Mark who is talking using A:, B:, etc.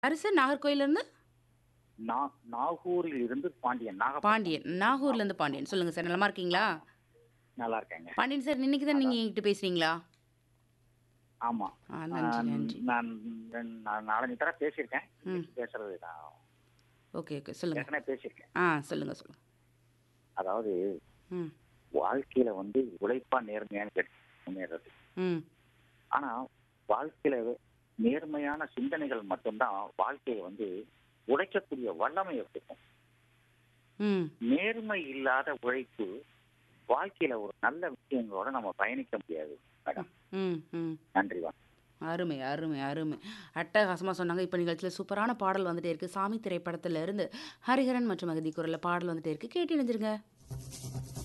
A: யாரு சார் நாகர்கோயிலேருந்து
B: நா- நாகூரில் இருந்து பாண்டியன் நாகப்பட்டினம்
A: பாண்டியன் நாகூர்லேருந்து பாண்டியன் சொல்லுங்கள் சார் நலமா இருக்கீங்களா
B: நல்லா இருக்கேங்க
A: பாண்டியன் சார் இன்னைக்கு தான் நீங்கள் என்கிட்ட பேசுகிறீங்களா
B: ஆமா
A: ஆ நன்றி
B: நான்
A: நன்றி
B: நான் ரெண்டு- நான் நாலஞ்சு தடவை பேசியிருக்கேன்
A: ம்
B: இன்னைக்கு பேசுறது நான்
A: ஓகே ஓகே சொல்லுங்கள்
B: ஏற்கனவே பேசியிருக்கேன்
A: ஆ சொல்லுங்கள் சொல்லுங்கள்
B: அதாவது
A: ம்
B: வாழ்க்கையில வந்து உழைப்பா நேர்மையான கேட்டு முன்னேறது
A: ம்
B: ஆனா வாழ்க்கையில நேர்மையான சிந்தனைகள் மட்டும்தான் வாழ்க்கையை வந்து உழைக்கக்கூடிய வல்லமையை கொடுக்கும்
A: ம்
B: நேர்மை இல்லாத உழைப்பு வாழ்க்கையில ஒரு நல்ல விஷயங்களோட நம்ம பயணிக்க முடியாது மேடம்
A: ம் ம்
B: நன்றி வணக்கம்
A: அருமை அருமை அருமை அட்டகாசமாக சொன்னாங்க இப்போ நிகழ்ச்சியில் சூப்பரான பாடல் வந்துட்டே இருக்கு சாமி திரைப்படத்துல இருந்து ஹரிஹரன் மற்றும் அகதி குரலில் பாடல் வந்துட்டே இருக்கு கேட்டு இணைஞ்சிருங்க